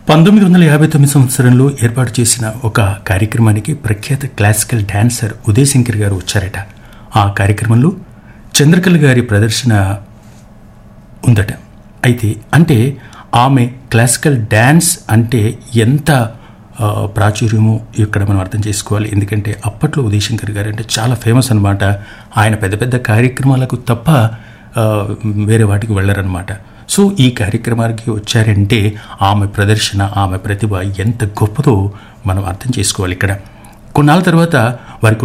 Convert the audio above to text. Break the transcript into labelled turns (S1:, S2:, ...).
S1: పంతొమ్మిది వందల యాభై తొమ్మిది సంవత్సరంలో ఏర్పాటు చేసిన ఒక కార్యక్రమానికి ప్రఖ్యాత క్లాసికల్ డాన్సర్ ఉదయ్ శంకర్ గారు వచ్చారట ఆ కార్యక్రమంలో చంద్రకళ గారి ప్రదర్శన ఉందట అయితే అంటే ఆమె క్లాసికల్ డ్యాన్స్ అంటే ఎంత ఆ, ప్రాచుర్యమో ఇక్కడ మనం అర్థం చేసుకోవాలి ఎందుకంటే అప్పట్లో ఉదయ్ శంకర్ గారు అంటే చాలా ఫేమస్ అనమాట ఆయన పెద్ద పెద్ద కార్యక్రమాలకు తప్ప ఆ, వేరే వాటికి వెళ్ళరనమాట సో ఈ కార్యక్రమానికి వచ్చారంటే ఆమె ప్రదర్శన ఆమె ప్రతిభ ఎంత గొప్పదో మనం అర్థం చేసుకోవాలి ఇక్కడ కొన్నాళ్ళ తర్వాత వారి